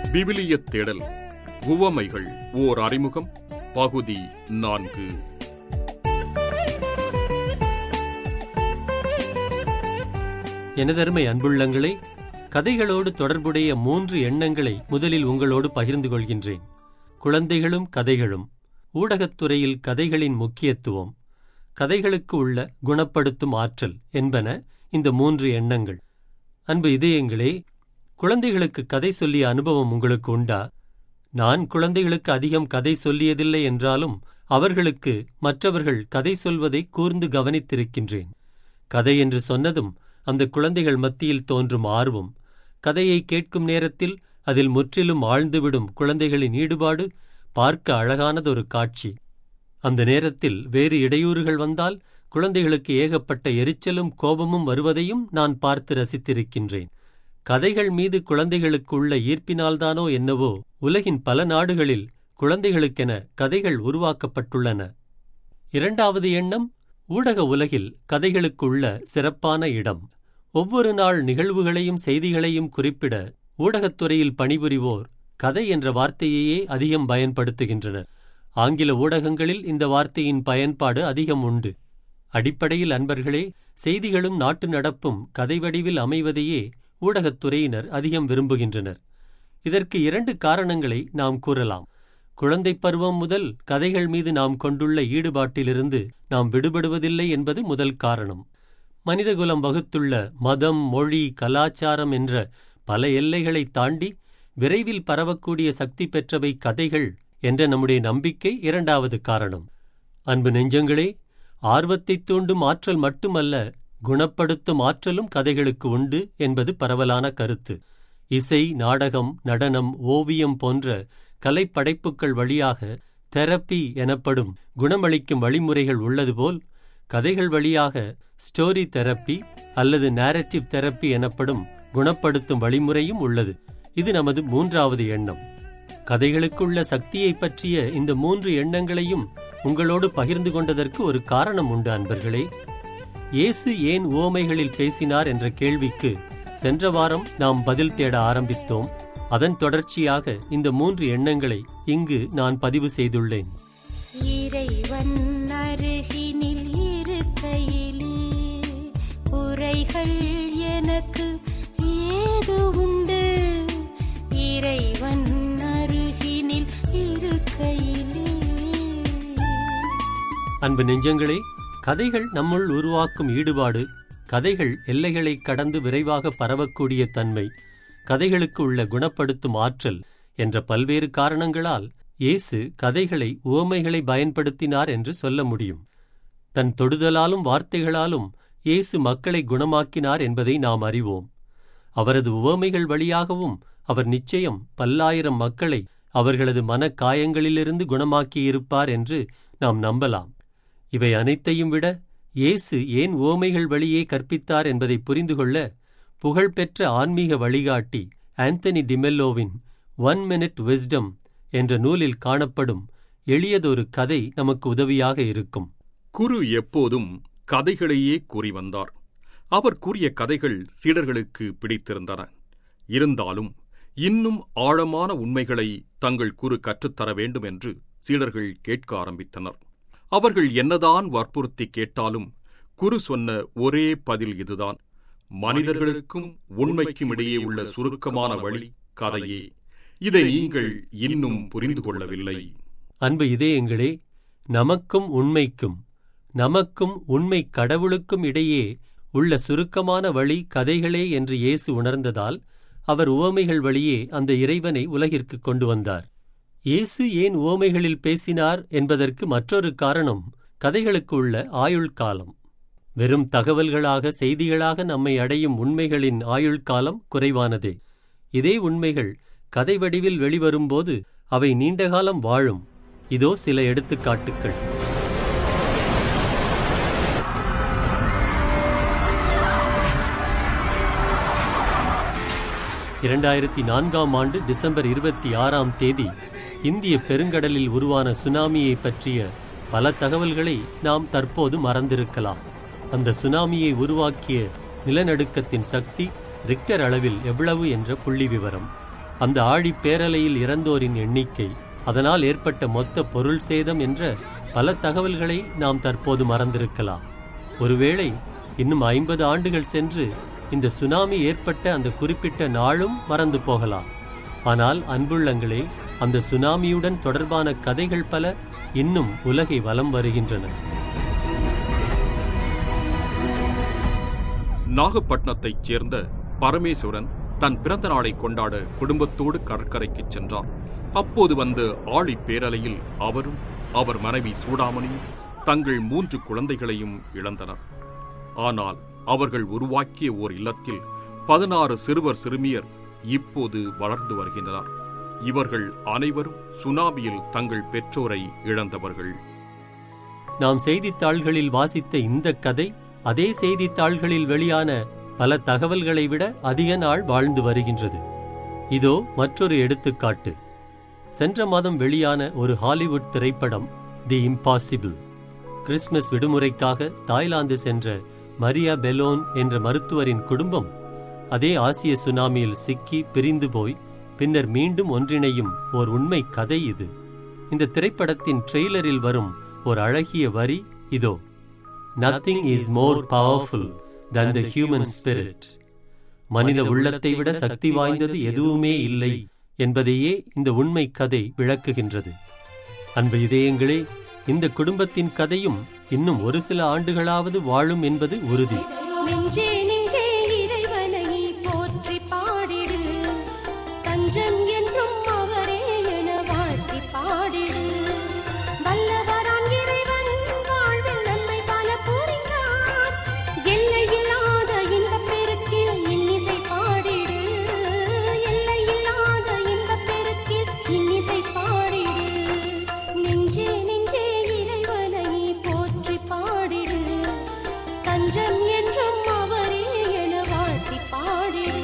விவிலியத் தேடல் உவமைகள் ஓர் அறிமுகம் பகுதி நான்கு எனதருமை அன்புள்ளங்களே கதைகளோடு தொடர்புடைய மூன்று எண்ணங்களை முதலில் உங்களோடு பகிர்ந்து கொள்கின்றேன் குழந்தைகளும் கதைகளும் ஊடகத்துறையில் கதைகளின் முக்கியத்துவம் கதைகளுக்கு உள்ள குணப்படுத்தும் ஆற்றல் என்பன இந்த மூன்று எண்ணங்கள் அன்பு இதயங்களே குழந்தைகளுக்கு கதை சொல்லிய அனுபவம் உங்களுக்கு உண்டா நான் குழந்தைகளுக்கு அதிகம் கதை சொல்லியதில்லை என்றாலும் அவர்களுக்கு மற்றவர்கள் கதை சொல்வதை கூர்ந்து கவனித்திருக்கின்றேன் கதை என்று சொன்னதும் அந்த குழந்தைகள் மத்தியில் தோன்றும் ஆர்வம் கதையை கேட்கும் நேரத்தில் அதில் முற்றிலும் ஆழ்ந்துவிடும் குழந்தைகளின் ஈடுபாடு பார்க்க அழகானதொரு காட்சி அந்த நேரத்தில் வேறு இடையூறுகள் வந்தால் குழந்தைகளுக்கு ஏகப்பட்ட எரிச்சலும் கோபமும் வருவதையும் நான் பார்த்து ரசித்திருக்கின்றேன் கதைகள் மீது குழந்தைகளுக்கு உள்ள ஈர்ப்பினால்தானோ என்னவோ உலகின் பல நாடுகளில் குழந்தைகளுக்கென கதைகள் உருவாக்கப்பட்டுள்ளன இரண்டாவது எண்ணம் ஊடக உலகில் கதைகளுக்குள்ள சிறப்பான இடம் ஒவ்வொரு நாள் நிகழ்வுகளையும் செய்திகளையும் குறிப்பிட ஊடகத்துறையில் பணிபுரிவோர் கதை என்ற வார்த்தையையே அதிகம் பயன்படுத்துகின்றனர் ஆங்கில ஊடகங்களில் இந்த வார்த்தையின் பயன்பாடு அதிகம் உண்டு அடிப்படையில் அன்பர்களே செய்திகளும் நாட்டு நடப்பும் கதை வடிவில் அமைவதையே ஊடகத்துறையினர் அதிகம் விரும்புகின்றனர் இதற்கு இரண்டு காரணங்களை நாம் கூறலாம் குழந்தை பருவம் முதல் கதைகள் மீது நாம் கொண்டுள்ள ஈடுபாட்டிலிருந்து நாம் விடுபடுவதில்லை என்பது முதல் காரணம் மனிதகுலம் வகுத்துள்ள மதம் மொழி கலாச்சாரம் என்ற பல எல்லைகளை தாண்டி விரைவில் பரவக்கூடிய சக்தி பெற்றவை கதைகள் என்ற நம்முடைய நம்பிக்கை இரண்டாவது காரணம் அன்பு நெஞ்சங்களே ஆர்வத்தைத் தூண்டும் ஆற்றல் மட்டுமல்ல குணப்படுத்தும் ஆற்றலும் கதைகளுக்கு உண்டு என்பது பரவலான கருத்து இசை நாடகம் நடனம் ஓவியம் போன்ற கலைப்படைப்புகள் வழியாக தெரப்பி எனப்படும் குணமளிக்கும் வழிமுறைகள் உள்ளது போல் கதைகள் வழியாக ஸ்டோரி தெரப்பி அல்லது நேரட்டிவ் தெரப்பி எனப்படும் குணப்படுத்தும் வழிமுறையும் உள்ளது இது நமது மூன்றாவது எண்ணம் கதைகளுக்குள்ள சக்தியைப் பற்றிய இந்த மூன்று எண்ணங்களையும் உங்களோடு பகிர்ந்து கொண்டதற்கு ஒரு காரணம் உண்டு அன்பர்களே இயேசு ஏன் உவமைகளில் பேசினார் என்ற கேள்விக்கு சென்ற வாரம் நாம் பதில் தேட ஆரம்பித்தோம் அதன் தொடர்ச்சியாக இந்த மூன்று எண்ணங்களை இங்கு நான் பதிவு செய்துள்ளேன் இறைவன் அருகினில் இருக்கையிலே குறைகள் எனக்கு ஏது உண்டு இறைவன் அருகினில் இருக்கையிலே அன்பு நெஞ்சங்களே கதைகள் நம்முள் உருவாக்கும் ஈடுபாடு கதைகள் எல்லைகளை கடந்து விரைவாக பரவக்கூடிய தன்மை கதைகளுக்கு உள்ள குணப்படுத்தும் ஆற்றல் என்ற பல்வேறு காரணங்களால் இயேசு கதைகளை உவமைகளை பயன்படுத்தினார் என்று சொல்ல முடியும் தன் தொடுதலாலும் வார்த்தைகளாலும் இயேசு மக்களை குணமாக்கினார் என்பதை நாம் அறிவோம் அவரது உவமைகள் வழியாகவும் அவர் நிச்சயம் பல்லாயிரம் மக்களை அவர்களது மனக்காயங்களிலிருந்து குணமாக்கியிருப்பார் என்று நாம் நம்பலாம் இவை அனைத்தையும் விட இயேசு ஏன் உவமைகள் வழியே கற்பித்தார் என்பதை புரிந்து கொள்ள புகழ்பெற்ற ஆன்மீக வழிகாட்டி ஆந்தனி டிமெல்லோவின் ஒன் மினிட் விஸ்டம் என்ற நூலில் காணப்படும் எளியதொரு கதை நமக்கு உதவியாக இருக்கும் குரு எப்போதும் கதைகளையே கூறி வந்தார் அவர் கூறிய கதைகள் சீடர்களுக்கு பிடித்திருந்தன இருந்தாலும் இன்னும் ஆழமான உண்மைகளை தங்கள் குரு கற்றுத்தர வேண்டும் என்று சீடர்கள் கேட்க ஆரம்பித்தனர் அவர்கள் என்னதான் வற்புறுத்தி கேட்டாலும் குரு சொன்ன ஒரே பதில் இதுதான் மனிதர்களுக்கும் உண்மைக்கும் இடையே உள்ள சுருக்கமான வழி கதையே இதை நீங்கள் இன்னும் புரிந்து கொள்ளவில்லை அன்பு இதயங்களே நமக்கும் உண்மைக்கும் நமக்கும் உண்மை கடவுளுக்கும் இடையே உள்ள சுருக்கமான வழி கதைகளே என்று இயேசு உணர்ந்ததால் அவர் உவமைகள் வழியே அந்த இறைவனை உலகிற்கு கொண்டு வந்தார் இயேசு ஏன் உவமைகளில் பேசினார் என்பதற்கு மற்றொரு காரணம் கதைகளுக்கு உள்ள ஆயுள் காலம் வெறும் தகவல்களாக செய்திகளாக நம்மை அடையும் உண்மைகளின் ஆயுள் காலம் குறைவானதே இதே உண்மைகள் கதை வடிவில் வெளிவரும்போது அவை நீண்டகாலம் வாழும் இதோ சில எடுத்துக்காட்டுக்கள் இரண்டாயிரத்தி நான்காம் ஆண்டு டிசம்பர் இருபத்தி ஆறாம் தேதி இந்திய பெருங்கடலில் உருவான சுனாமியை பற்றிய பல தகவல்களை நாம் தற்போது மறந்திருக்கலாம் அந்த சுனாமியை உருவாக்கிய நிலநடுக்கத்தின் சக்தி ரிக்டர் அளவில் எவ்வளவு என்ற புள்ளி விவரம் அந்த ஆழிப் பேரலையில் இறந்தோரின் எண்ணிக்கை அதனால் ஏற்பட்ட மொத்த பொருள் சேதம் என்ற பல தகவல்களை நாம் தற்போது மறந்திருக்கலாம் ஒருவேளை இன்னும் ஐம்பது ஆண்டுகள் சென்று இந்த சுனாமி ஏற்பட்ட அந்த குறிப்பிட்ட நாளும் மறந்து போகலாம் ஆனால் அன்புள்ளங்களே அந்த சுனாமியுடன் தொடர்பான கதைகள் பல இன்னும் உலகை வலம் வருகின்றன நாகப்பட்டினத்தைச் சேர்ந்த பரமேஸ்வரன் தன் பிறந்த நாளை கொண்டாட குடும்பத்தோடு கடற்கரைக்குச் சென்றார் அப்போது வந்த ஆழி பேரலையில் அவரும் அவர் மனைவி சூடாமணியும் தங்கள் மூன்று குழந்தைகளையும் இழந்தனர் ஆனால் அவர்கள் உருவாக்கிய ஓர் இல்லத்தில் பதினாறு சிறுவர் சிறுமியர் இப்போது வளர்ந்து வருகின்றனர் இவர்கள் அனைவரும் சுனாமியில் தங்கள் பெற்றோரை இழந்தவர்கள் நாம் செய்தித்தாள்களில் வாசித்த இந்த கதை அதே செய்தித்தாள்களில் வெளியான பல தகவல்களை விட அதிக நாள் வாழ்ந்து வருகின்றது இதோ மற்றொரு எடுத்துக்காட்டு சென்ற மாதம் வெளியான ஒரு ஹாலிவுட் திரைப்படம் தி இம்பாசிபிள் கிறிஸ்துமஸ் விடுமுறைக்காக தாய்லாந்து சென்ற மரியா பெலோன் என்ற மருத்துவரின் குடும்பம் அதே ஆசிய சுனாமியில் சிக்கி பிரிந்து போய் பின்னர் மீண்டும் ஒன்றிணையும் ஓர் உண்மை கதை இது இந்த திரைப்படத்தின் ட்ரெய்லரில் வரும் ஒரு அழகிய வரி இதோ nothing is more powerful than the human spirit மனித உள்ளத்தை விட சக்தி வாய்ந்தது எதுவுமே இல்லை என்பதையே இந்த உண்மை கதை விளக்குகின்றது அன்பு இதயங்களே இந்த குடும்பத்தின் கதையும் இன்னும் ஒரு சில ஆண்டுகளாவது வாழும் என்பது உறுதி நெஞ்சே நெஞ்சே இறைவனை போற்றி பாடிடு தஞ்சம் என்றும் அவரே என வாழ்த்தி பாடிடு வல்லவராம் இறைவன் வாழ்வில் நன்மை பல புரிந்தார் எல்லையில்லாத இன்பப் பெருக்கில் இன்னிசை பாடிடு எல்லையில்லாத இன்பப் பெருக்கில் இன்னிசை பாடிடு நெஞ்சே நெஞ்சே இறைவனை போற்றி பாடிடு தஞ்சம் என்றும் அவரே என வாழ்த்தி பாடிடு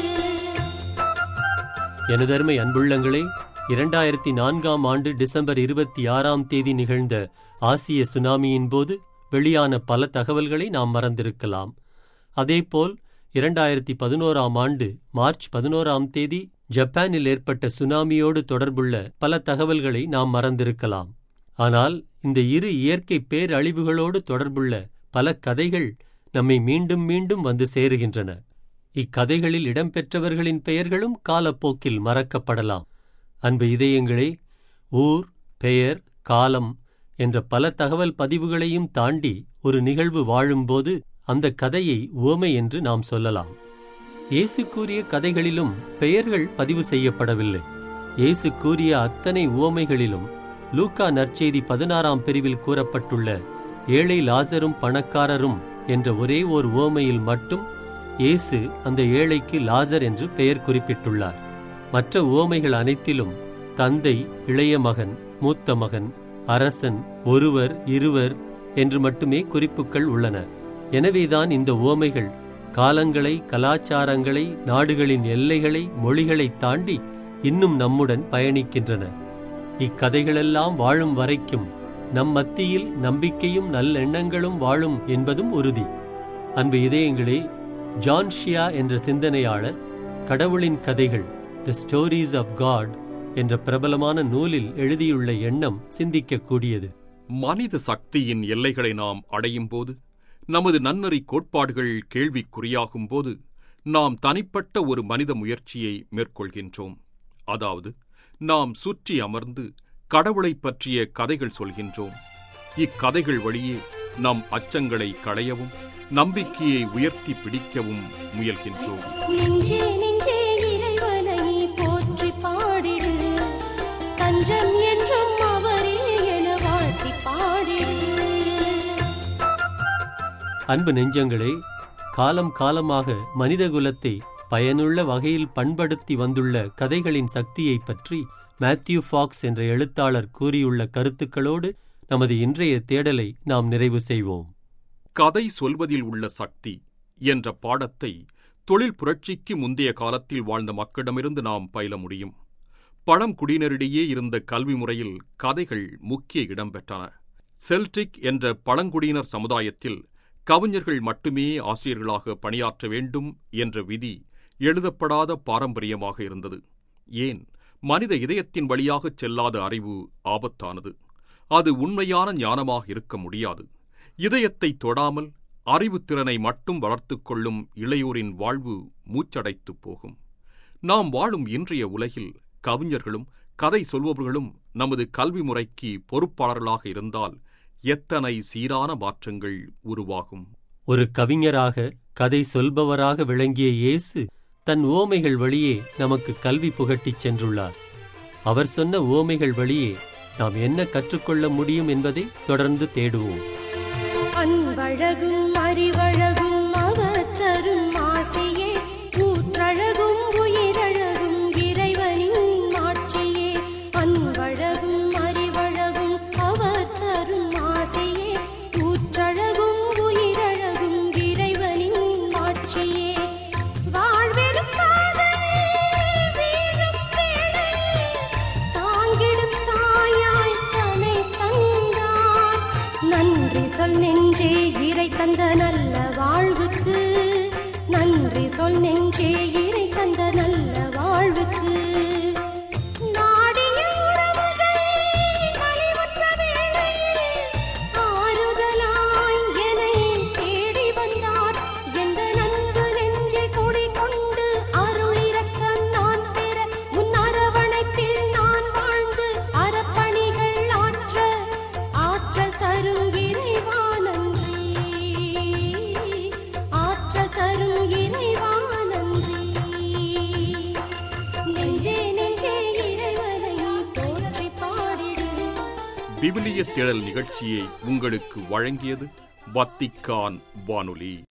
எனதருமை அன்புள்ளங்களே இரண்டாயிரத்தி நான்காம் ஆண்டு டிசம்பர் இருபத்தி ஆறாம் தேதி நிகழ்ந்த ஆசிய சுனாமியின் போது வெளியான பல தகவல்களை நாம் மறந்திருக்கலாம் அதேபோல் இரண்டாயிரத்தி பதினோராம் ஆண்டு மார்ச் பதினோராம் தேதி ஜப்பானில் ஏற்பட்ட சுனாமியோடு தொடர்புள்ள பல தகவல்களை நாம் மறந்திருக்கலாம் ஆனால் இந்த இரு இயற்கை பேரழிவுகளோடு தொடர்புள்ள பல கதைகள் நம்மை மீண்டும் மீண்டும் வந்து சேருகின்றன இக்கதைகளில் இடம்பெற்றவர்களின் பெயர்களும் காலப்போக்கில் மறக்கப்படலாம் அன்பு இதயங்களே ஊர் பெயர் காலம் என்ற பல தகவல் பதிவுகளையும் தாண்டி ஒரு நிகழ்வு வாழும்போது அந்த கதையை உவமை என்று நாம் சொல்லலாம் இயேசு கூறிய கதைகளிலும் பெயர்கள் பதிவு செய்யப்படவில்லை இயேசு கூறிய அத்தனை உவமைகளிலும் லூக்கா நற்செய்தி பதினாறாம் பிரிவில் கூறப்பட்டுள்ள ஏழை லாசரும் பணக்காரரும் என்ற ஒரே ஓர் உவமையில் மட்டும் இயேசு அந்த ஏழைக்கு லாசர் என்று பெயர் குறிப்பிட்டுள்ளார் மற்ற உவமைகள் அனைத்திலும் தந்தை இளைய மகன் மூத்த மகன் அரசன் ஒருவர் இருவர் என்று மட்டுமே குறிப்புகள் உள்ளன எனவேதான் இந்த உவமைகள் காலங்களை கலாச்சாரங்களை நாடுகளின் எல்லைகளை மொழிகளை தாண்டி இன்னும் நம்முடன் பயணிக்கின்றன இக்கதைகளெல்லாம் வாழும் வரைக்கும் நம் மத்தியில் நம்பிக்கையும் நல்லெண்ணங்களும் வாழும் என்பதும் உறுதி அன்பு இதயங்களே ஜான் ஷியா என்ற சிந்தனையாளர் கடவுளின் கதைகள் தி ஸ்டோரீஸ் ஆஃப் காட் என்ற பிரபலமான நூலில் எழுதியுள்ள எண்ணம் சிந்திக்கக்கூடியது மனித சக்தியின் எல்லைகளை நாம் அடையும் போது நமது நன்னறி கோட்பாடுகள் கேள்விக்குறியாகும் போது நாம் தனிப்பட்ட ஒரு மனித முயற்சியை மேற்கொள்கின்றோம் அதாவது நாம் சுற்றி அமர்ந்து கடவுளைப் பற்றிய கதைகள் சொல்கின்றோம் இக்கதைகள் வழியே நம் அச்சங்களை களையவும் நம்பிக்கையை உயர்த்தி பிடிக்கவும் முயல்கின்றோம் நெஞ்சே நெஞ்சே இறைவனை போற்றி பாடிடு தஞ்சம் என்றும் அவரே என வாழ்த்தி பாடிடு அன்பு நெஞ்சங்களே காலம் காலமாக மனிதகுலத்தை பயனுள்ள வகையில் பண்படுத்தி வந்துள்ள கதைகளின் சக்தியைப் பற்றி மேத்யூ ஃபாக்ஸ் என்ற எழுத்தாளர் கூறியுள்ள கருத்துக்களோடு நமது இன்றைய தேடலை நாம் நிறைவு செய்வோம் கதை சொல்வதில் உள்ள சக்தி என்ற பாடத்தை தொழில் புரட்சிக்கு முந்தைய காலத்தில் வாழ்ந்த மக்களிடமிருந்து நாம் பயில முடியும் பழங்குடியினரிடையே இருந்த கல்வி முறையில் கதைகள் முக்கிய இடம் பெற்றன செல்டிக் என்ற பழங்குடியினர் சமுதாயத்தில் கவிஞர்கள் மட்டுமே ஆசிரியர்களாக பணியாற்ற வேண்டும் என்ற விதி எழுதப்படாத பாரம்பரியமாக இருந்தது ஏன் மனித இதயத்தின் வழியாகச் செல்லாத அறிவு ஆபத்தானது அது உண்மையான ஞானமாக இருக்க முடியாது இதயத்தை தொடாமல் அறிவுத்திறனை மட்டும் வளர்த்துக் கொள்ளும் இளையோரின் வாழ்வு மூச்சடைத்துப் போகும் நாம் வாழும் இன்றைய உலகில் கவிஞர்களும் கதை சொல்பவர்களும் நமது கல்வி முறைக்கு பொறுப்பாளர்களாக இருந்தால் எத்தனை சீரான மாற்றங்கள் உருவாகும் ஒரு கவிஞராக கதை சொல்பவராக விளங்கிய இயேசு தன் ஓமைகள் வழியே நமக்கு கல்வி புகட்டிச் சென்றுள்ளார் அவர் சொன்ன ஓமைகள் வழியே நாம் என்ன கற்றுக்கொள்ள முடியும் என்பதை தொடர்ந்து தேடுவோம் அன்பழகும் அறிவழகும் அவர் தரும் ஆசையே கூற்றழகும் உயிரழகும் இறைவனின் மாட்சியே அன்பழகும் அறிவழகும் அவர் தரும் ஆசையே கூற்றழகும் உயிரழகும் இறைவனின் மாட்சியே வாழ்வெனும் பாதையில் வீழும் வேளையில் தாங்கிடும் தாயாய் தனை தந்தார் நன்றி சொல் நெஞ்சே இறை தந்த நல்ல வாழ்வுக்கு நன்றி சொல் நெஞ்சே இறை தந்த நல்ல வாழ்வுக்கு நாடிய உறவுகள் நலிவுற்ற வேளையில் ஆறுதலாய் என்னை தேடி வந்தார் எந்த நண்பு நெஞ்சில் குடிகொண்டு அருளிரக்கம் நான் பெற உன் அரவணைப்பில் நான் வாழ்ந்து அறப்பணிகள் ஆற்ற ஆற்றல் தரும் இறைவா நன்றி ஆற்றல் தரும் இறைவா நன்றி நெஞ்சே நெஞ்சே இறைவனை போற்றி பாடிடு விவிலிய தேடல் நிகழ்ச்சியை உங்களுக்கு வழங்கியது வத்திக்கான் வானொலி